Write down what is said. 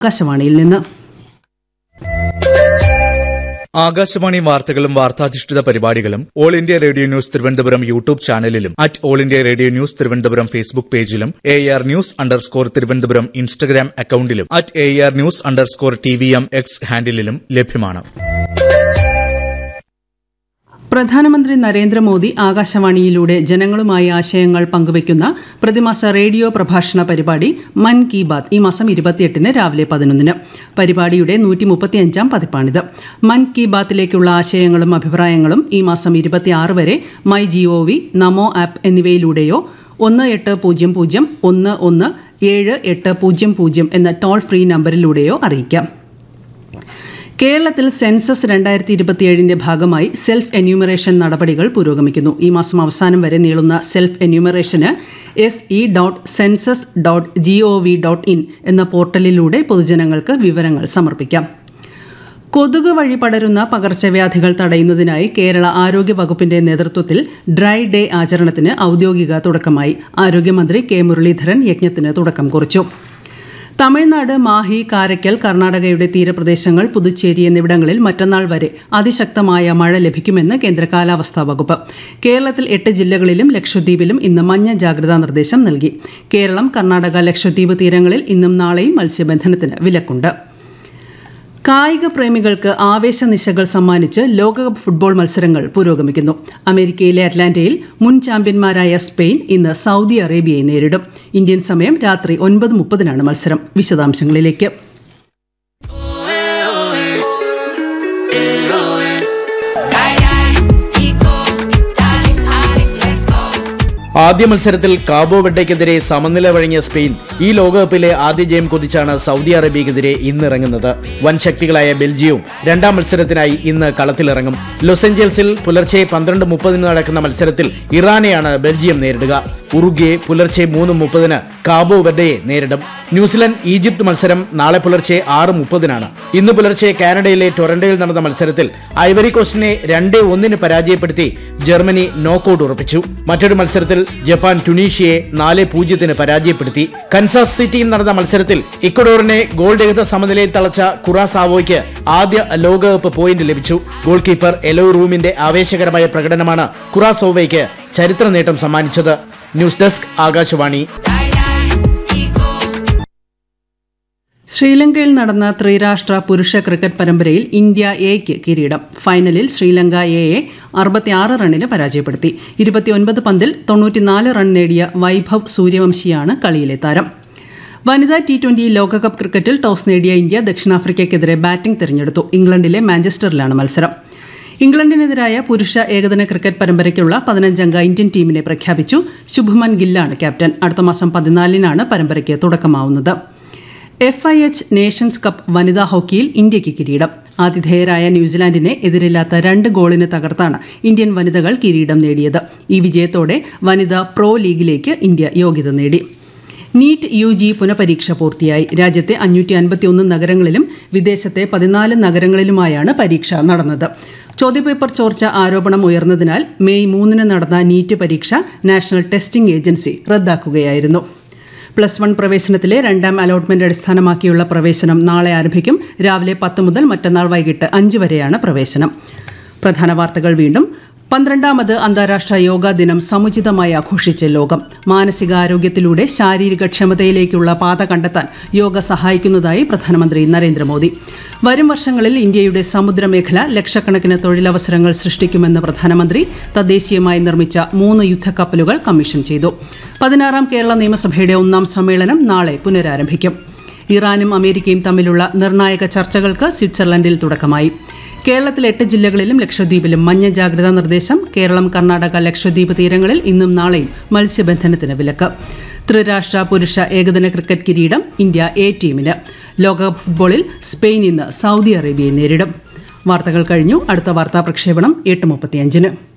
ആകാശവാണിയിൽ നിന്ന് ആകാശവാണി വാർത്തകളും വാർത്താധിഷ്ഠിത പരിപാടികളും all India radio news Thiruvananthapuram YouTube ചാനലിലും at all India radio news Thiruvananthapuram Facebook പേജിലും A R news underscore Thiruvananthapuram Instagram അക്കൌണ്ടിലും at A R news underscore T V M X ഹാൻഡിലും ലഭ്യമാണ് പ്രധാനമന്ത്രി നരേന്ദ്രമോദി ആകാശവാണിയിലൂടെ ജനങ്ങളുമായി ആശയങ്ങൾ പങ്കുവയ്ക്കുന്ന പ്രതിമാസ റേഡിയോ പ്രഭാഷണ പരിപാടി മൻ കി ബാത് ഈ മാസം ഇരുപത്തിയെട്ടിന് രാവിലെ പതിനൊന്നിന് പരിപാടിയുടെ നൂറ്റി മുപ്പത്തിയഞ്ചാം പതിപ്പാണിത് മൻ കി ബാത്തിലേക്കുള്ള ആശയങ്ങളും അഭിപ്രായങ്ങളും ഈ മാസം ഇരുപത്തിയാറ് വരെ my G O V NaMo app എന്നിവയിലൂടെയോ ഒന്ന് എട്ട് പൂജ്യം പൂജ്യം ഒന്ന് ഒന്ന് ഏഴ് എട്ട് പൂജ്യം പൂജ്യം എന്ന ടോൾ ഫ്രീ നമ്പറിലൂടെയോ അറിയിക്കാം കേരളത്തിൽ സെൻസസ് രണ്ടായിരത്തി ഇരുപത്തിയേഴിന്റെ ഭാഗമായി സെൽഫ് എന്യൂമറേഷൻ നടപടികൾ പുരോഗമിക്കുന്നു ഈ മാസം അവസാനം വരെ നീളുന്ന സെൽഫ് എന്യൂമറേഷന് S E dot census dot G O V dot in എന്ന പോർട്ടലിലൂടെ പൊതുജനങ്ങൾക്ക് വിവരങ്ങൾ സമർപ്പിക്കാം കൊതുക് വഴി പടരുന്ന പകർച്ചവ്യാധികൾ തടയുന്നതിനായി കേരള ആരോഗ്യ വകുപ്പിന്റെ നേതൃത്വത്തിൽ ഡ്രൈ ഡേ ആചരണത്തിന് ഔദ്യോഗിക തുടക്കമായി ആരോഗ്യമന്ത്രി കെ മുരളീധരൻ യജ്ഞത്തിന് തുടക്കം കുറിച്ചു തമിഴ്നാട് മാഹി കാരയ്ക്കൽ കർണാടകയുടെ തീരപ്രദേശങ്ങൾ പുതുച്ചേരി എന്നിവിടങ്ങളിൽ മറ്റന്നാൾ വരെ അതിശക്തമായ മഴ ലഭിക്കുമെന്ന് കേന്ദ്ര കാലാവസ്ഥാ വകുപ്പ് കേരളത്തിൽ എട്ട് ജില്ലകളിലും ലക്ഷദ്വീപിലും ഇന്ന് മഞ്ഞ ജാഗ്രതാ നിർദ്ദേശം നൽകി കേരളം കർണാടക ലക്ഷദ്വീപ് തീരങ്ങളിൽ ഇന്നും നാളെയും മത്സ്യബന്ധനത്തിന് വിലക്കുണ്ട് കായിക പ്രേമികൾക്ക് ആവേശനിശകൾ സമ്മാനിച്ച് ലോകകപ്പ് ഫുട്ബോൾ മത്സരങ്ങൾ പുരോഗമിക്കുന്നു അമേരിക്കയിലെ അറ്റ്ലാന്റയിൽ മുൻ ചാമ്പ്യന്മാരായ സ്പെയിൻ ഇന്ന് സൗദി അറേബ്യയെ നേരിടും ഇന്ത്യൻ സമയം രാത്രി ഒൻപത് മുപ്പതിനാണ് മത്സരം വിശദാംശങ്ങളിലേക്ക് ആദ്യ മത്സരത്തിൽ കാബോ വെഡയ്ക്കെതിരെ സമനില വഴങ്ങിയ സ്പെയിൻ ഈ ലോകകപ്പിലെ ആദ്യ ജയം കൊതിച്ചാണ് സൗദി അറേബ്യക്കെതിരെ ഇന്നിറങ്ങുന്നത് വൻ ശക്തികളായ ബെൽജിയവും രണ്ടാം മത്സരത്തിനായി ഇന്ന് കളത്തിലിറങ്ങും ലോസ് ഏഞ്ചൽസിൽ പുലർച്ചെ പന്ത്രണ്ട് മുപ്പതിന് നടക്കുന്ന മത്സരത്തിൽ ഇറാനെയാണ് ബെൽജിയം നേരിടുക ഉറുഗ്വെ പുലർച്ചെ മൂന്ന് മുപ്പതിന് കാബോ വെഡയെ നേരിടും ന്യൂസിലൻഡ് ഈജിപ്ത് മത്സരം നാളെ പുലർച്ചെ ആറ് മുപ്പതിനാണ് ഇന്ന് പുലർച്ചെ കാനഡയിലെ ടൊറന്റോയിൽ നടന്ന മത്സരത്തിൽ ഐവറി കോസ്റ്റിനെ രണ്ട് ഒന്നിന് പരാജയപ്പെടുത്തി ജർമ്മനി നോക്കൌട്ട് ഉറപ്പിച്ചു മറ്റൊരു മത്സരത്തിൽ ജപ്പാൻ ടുണീഷ്യയെ നാല് പൂജ്യത്തിന് പരാജയപ്പെടുത്തി കൻസാസ് സിറ്റിയിൽ നടന്ന മത്സരത്തിൽ ഇക്വഡോറിനെ ഗോൾ രഹിത സമനിലയിൽ തളച്ച കുറാസാവോയ്ക്ക് ആദ്യ ലോകകപ്പ് പോയിന്റ് ലഭിച്ചു ഗോൾ കീപ്പർ എലോ റൂമിന്റെ ആവേശകരമായ പ്രകടനമാണ് കുറാസോവയ്ക്ക് ചരിത്ര നേട്ടം സമ്മാനിച്ചത് ന്യൂസ് ഡെസ്ക് ആകാശവാണി ശ്രീലങ്കയിൽ നടന്ന ത്രിരാഷ്ട്ര പുരുഷ ക്രിക്കറ്റ് പരമ്പരയിൽ ഇന്ത്യ എക്ക് കിരീടം ഫൈനലിൽ ശ്രീലങ്ക എയെ അറുപത്തിയാറ് റണ്ണിന് പരാജയപ്പെടുത്തി ഇരുപത്തിയൊൻപത് പന്തിൽ തൊണ്ണൂറ്റിനാല് റൺ നേടിയ വൈഭവ് സൂര്യവംശിയാണ് കളിയിലെ താരം വനിതാ ടി ട്വന്റി ലോകകപ്പ് ക്രിക്കറ്റിൽ ടോസ് നേടിയ ഇന്ത്യ ദക്ഷിണാഫ്രിക്കയ്ക്കെതിരെ ബാറ്റിംഗ് തിരഞ്ഞെടുത്തു ഇംഗ്ലണ്ടിലെ മാഞ്ചസ്റ്ററിലാണ് മത്സരം ഇംഗ്ലണ്ടിനെതിരായ പുരുഷ ഏകദിന ക്രിക്കറ്റ് പരമ്പരയ്ക്കുള്ള പതിനഞ്ചംഗ ഇന്ത്യൻ ടീമിനെ പ്രഖ്യാപിച്ചു ശുഭ്മൻ ഗില്ലാണ് ക്യാപ്റ്റൻ അടുത്ത മാസം പതിനാലിനാണ് പരമ്പരയ്ക്ക് തുടക്കമാവുന്നത് F I H nations cup വനിതാ ഹോക്കിയിൽ ഇന്ത്യയ്ക്ക് കിരീടം ആതിഥേയരായ ന്യൂസിലാൻഡിനെ എതിരില്ലാത്ത രണ്ട് ഗോളിന് തകർത്താണ് ഇന്ത്യൻ വനിതകൾ കിരീടം നേടിയത് ഈ വിജയത്തോടെ വനിതാ പ്രോ ലീഗിലേക്ക് ഇന്ത്യ യോഗ്യത നേടി നീറ്റ് യു ജി പുനഃപരീക്ഷ പൂർത്തിയായി രാജ്യത്തെ അഞ്ഞൂറ്റി അൻപത്തിയൊന്ന് നഗരങ്ങളിലും വിദേശത്തെ പതിനാല് നഗരങ്ങളിലുമായാണ് പരീക്ഷ നടന്നത് ചോദ്യപേപ്പർ ചോർച്ച ആരോപണം ഉയർന്നതിനാൽ മെയ് മൂന്നിന് നടന്ന നീറ്റ് പരീക്ഷ നാഷണൽ ടെസ്റ്റിംഗ് ഏജൻസി റദ്ദാക്കുകയായിരുന്നു പ്ലസ് വൺ പ്രവേശനത്തിലെ രണ്ടാം അലോട്ട്മെന്റ് അടിസ്ഥാനമാക്കിയുള്ള പ്രവേശനം നാളെ ആരംഭിക്കും രാവിലെ പത്ത് മുതൽ മറ്റന്നാൾ വൈകിട്ട് അഞ്ച് വരെയാണ് പ്രവേശനം പ്രധാന വാർത്തകൾ വീണ്ടും പന്ത്രണ്ടാമത് അന്താരാഷ്ട്ര യോഗാ ദിനം സമുചിതമായി ആഘോഷിച്ച് ലോകം മാനസികാരോഗ്യത്തിലൂടെ ശാരീരിക ക്ഷമതയിലേക്കുള്ള പാത കണ്ടെത്താൻ യോഗ സഹായിക്കുന്നതായി പ്രധാനമന്ത്രി നരേന്ദ്രമോദി വരും വർഷങ്ങളിൽ ഇന്ത്യയുടെ സമുദ്രമേഖല ലക്ഷക്കണക്കിന് തൊഴിലവസരങ്ങൾ സൃഷ്ടിക്കുമെന്ന് പ്രധാനമന്ത്രി തദ്ദേശീയമായി നിർമ്മിച്ച മൂന്ന് യുദ്ധക്കപ്പലുകൾ കമ്മീഷൻ ചെയ്തു പതിനാറാം കേരള നിയമസഭയുടെ ഒന്നാം സമ്മേളനം നാളെ പുനരാരംഭിക്കും ഇറാനും അമേരിക്കയും തമ്മിലുള്ള നിർണായക ചർച്ചകൾക്ക് സ്വിറ്റ്സർലൻഡിൽ തുടക്കമായി കേരളത്തിൽ എട്ട് ജില്ലകളിലും ലക്ഷദ്വീപിലും മഞ്ഞ ജാഗ്രതാ നിർദ്ദേശം കേരളം കർണാടക ലക്ഷദ്വീപ് തീരങ്ങളിൽ ഇന്നും നാളെയും മത്സ്യബന്ധനത്തിന് വിലക്ക് ത്രിരാഷ്ട്ര പുരുഷ ഏകദിന ക്രിക്കറ്റ് കിരീടം ഇന്ത്യ എ ടീമിന് ലോകകപ്പ് ഫുട്ബോളിൽ സ്പെയിൻ ഇന്ന് സൗദി അറേബ്യയെ നേരിടും വാർത്തകൾ കഴിഞ്ഞു അടുത്ത വാർത്താ പ്രക്ഷേപണം എട്ട് മുപ്പത്തിയഞ്ചിന്